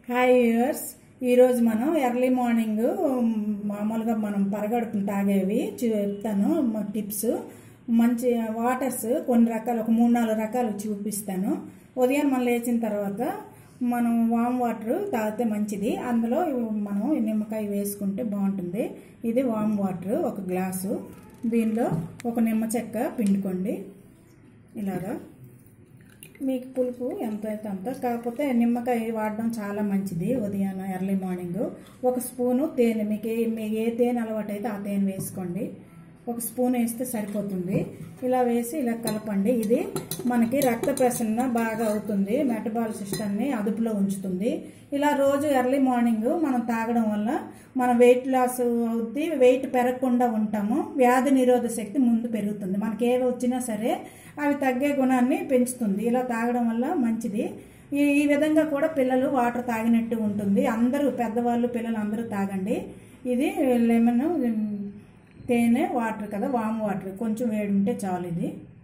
hi viewers ఈరోజు మనం early morning మామూలుగా మనం పరగడుపున తాగేవి చెప్తాను మా టిప్స్ మంచి వాటర్స్ కొన్ని రకాలు ఒక మూడు నాలుగు రకాలు చూపిస్తాను ఉదయం మనం లేచిన తర్వాత మనం వామ్ వాటర్ తాగితే మంచిది అందులో మనం నిమ్మకాయ వేసుకుంటే బాగుంటుంది ఇది వామ్ వాటర్ ఒక గ్లాసు దీనిలో ఒక నిమ్మ చెక్క పిండుకోండి ఇలాగా మీకు పులుపు ఎంత అయితే అంత కాకపోతే నిమ్మకాయ వాడడం చాలా మంచిది ఉదయాన్న ఎర్లీ మార్నింగ్ ఒక స్పూను తేనె మీకు ఏ మీకు ఏ తేనె అలవాటు అయితే ఆ తేనె వేసుకోండి ఒక స్పూన్ వేస్తే సరిపోతుంది ఇలా వేసి ఇలా కలపండి ఇది మనకి రక్త ప్రసరణ బాగా అవుతుంది మెటబాల్ సిస్టమ్ని అదుపులో ఉంచుతుంది ఇలా రోజు ఎర్లీ మార్నింగ్ మనం తాగడం వల్ల మన వెయిట్ లాస్ అవుద్ది వెయిట్ పెరగకుండా ఉంటాము వ్యాధి నిరోధ శక్తి ముందు పెరుగుతుంది మనకి ఏవి వచ్చినా సరే అవి తగ్గే గుణాన్ని పెంచుతుంది ఇలా తాగడం వల్ల మంచిది ఈ ఈ విధంగా కూడా పిల్లలు వాటర్ తాగినట్టు ఉంటుంది అందరూ పెద్దవాళ్ళు పిల్లలు అందరూ తాగండి ఇది లెమన్ తేనె వాటర్ కదా వామ్ వాటర్ కొంచెం వేడి ఉంటే చాలు ఇది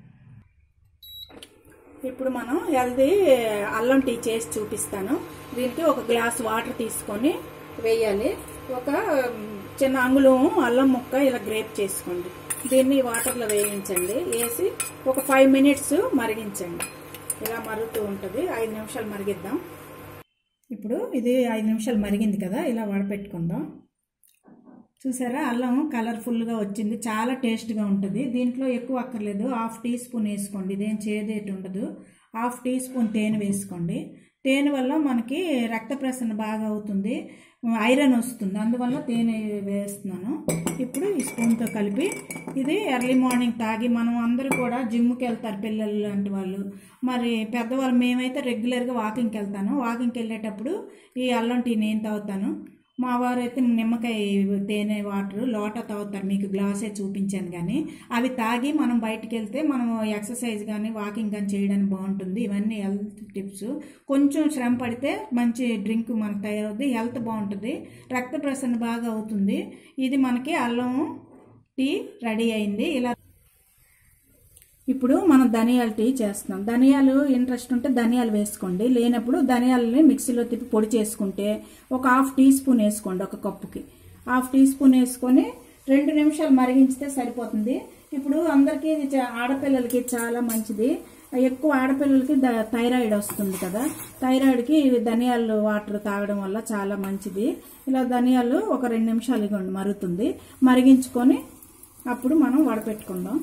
ఇప్పుడు మనం హెల్దీ అల్లం టీ చేసి చూపిస్తాను దీనికి ఒక గ్లాస్ వాటర్ తీసుకొని వేయాలి ఒక చిన్న అంగుళం అల్లం ముక్క ఇలా గ్రేప్ చేసుకోండి దీన్ని వాటర్లో వేయించండి వేసి ఒక ఫైవ్ మినిట్స్ మరిగించండి ఇలా మరుగుతూ ఉంటుంది ఐదు నిమిషాలు మరిగిద్దాం ఇప్పుడు ఇది ఐదు నిమిషాలు మరిగింది కదా ఇలా వడపెట్టుకుందాం చూసారా అల్లం కలర్ఫుల్గా వచ్చింది చాలా టేస్ట్గా ఉంటుంది దీంట్లో ఎక్కువ అక్కర్లేదు హాఫ్ టీ స్పూన్ వేసుకోండి ఇదేం చేదేటి ఉండదు హాఫ్ టీ స్పూన్ తేనె వేసుకోండి తేనె వల్ల మనకి రక్త ప్రసరణ బాగా అవుతుంది ఐరన్ వస్తుంది అందువల్ల తేనె వేస్తున్నాను ఇప్పుడు ఈ స్పూన్తో కలిపి ఇది ఎర్లీ మార్నింగ్ తాగి మనం అందరూ కూడా జిమ్కి వెళ్తారు పిల్లలు లాంటి వాళ్ళు మరి పెద్దవాళ్ళు మేమైతే రెగ్యులర్గా వాకింగ్కి వెళ్తాను వాకింగ్కి వెళ్ళేటప్పుడు ఈ అల్లం టీ నేను తాగుతాను మా వారు అయితే నిమ్మకాయ తేనె వాటర్ లోట తాగుతారు మీకు గ్లాసే చూపించాను కానీ అవి తాగి మనం బయటికి వెళ్తే మనం ఎక్సర్సైజ్ కానీ వాకింగ్ కానీ చేయడానికి బాగుంటుంది ఇవన్నీ హెల్త్ టిప్స్ కొంచెం శ్రమ పడితే మంచి డ్రింక్ మనకు తయారవుద్ది హెల్త్ బాగుంటుంది రక్త ప్రసరణ బాగా అవుతుంది ఇది మనకి అల్లం టీ రెడీ అయింది ఇలా ఇప్పుడు మనం ధనియాల టీ చేస్తున్నాం ధనియాలు ఇంట్రెస్ట్ ఉంటే ధనియాలు వేసుకోండి లేనప్పుడు ధనియాలని మిక్సీలో తిప్పి పొడి చేసుకుంటే ఒక హాఫ్ టీ స్పూన్ వేసుకోండి ఒక కప్పుకి హాఫ్ టీ స్పూన్ వేసుకొని రెండు నిమిషాలు మరిగించితే సరిపోతుంది ఇప్పుడు అందరికీ ఆడపిల్లలకి చాలా మంచిది ఎక్కువ ఆడపిల్లలకి థైరాయిడ్ వస్తుంది కదా థైరాయిడ్కి ధనియాలు వాటర్ తాగడం వల్ల చాలా మంచిది ఇలా ధనియాలు ఒక రెండు నిమిషాలు ఇవ్వండి మరుగుతుంది మరిగించుకొని అప్పుడు మనం వడపెట్టుకుందాం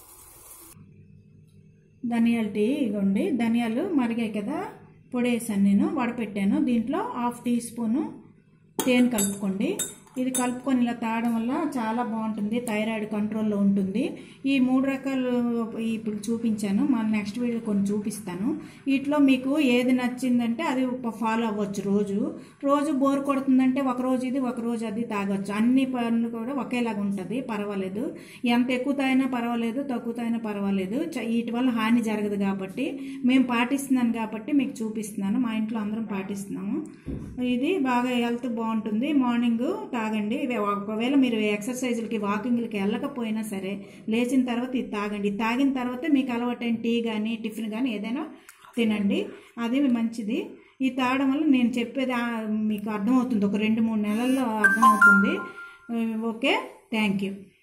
ధనియాల టీ ఇవ్వండి ధనియాలు మరిగాయి కదా పొడి వేసాను నేను వడపెట్టాను దీంట్లో హాఫ్ టీ స్పూను తేనె కలుపుకోండి ఇది కలుపుకొని ఇలా తాగడం వల్ల చాలా బాగుంటుంది థైరాయిడ్ కంట్రోల్లో ఉంటుంది ఈ మూడు రకాలు ఇప్పుడు చూపించాను మన నెక్స్ట్ వీడియో కొన్ని చూపిస్తాను వీటిలో మీకు ఏది నచ్చిందంటే అది ఫాలో అవ్వచ్చు రోజు రోజు బోర్ కొడుతుందంటే ఒక రోజు ఇది ఒక రోజు అది తాగొచ్చు అన్ని పనులు కూడా ఒకేలాగా ఉంటుంది పర్వాలేదు ఎంత ఎక్కువ తాగినా పర్వాలేదు తక్కువ తాగినా పర్వాలేదు వీటి వల్ల హాని జరగదు కాబట్టి మేము పాటిస్తున్నాను కాబట్టి మీకు చూపిస్తున్నాను మా ఇంట్లో అందరం పాటిస్తున్నాము ఇది బాగా హెల్త్ బాగుంటుంది మార్నింగ్ తాగండి ఒకవేళ మీరు ఎక్సర్సైజులకి వాకింగ్లకి వెళ్ళకపోయినా సరే లేచిన తర్వాత ఇది తాగండి తాగిన తర్వాత మీకు అలవాటైన టీ కానీ టిఫిన్ కానీ ఏదైనా తినండి అది మంచిది ఈ తాగడం వల్ల నేను చెప్పేది మీకు అర్థమవుతుంది ఒక రెండు మూడు నెలల్లో అర్థమవుతుంది ఓకే థ్యాంక్ యూ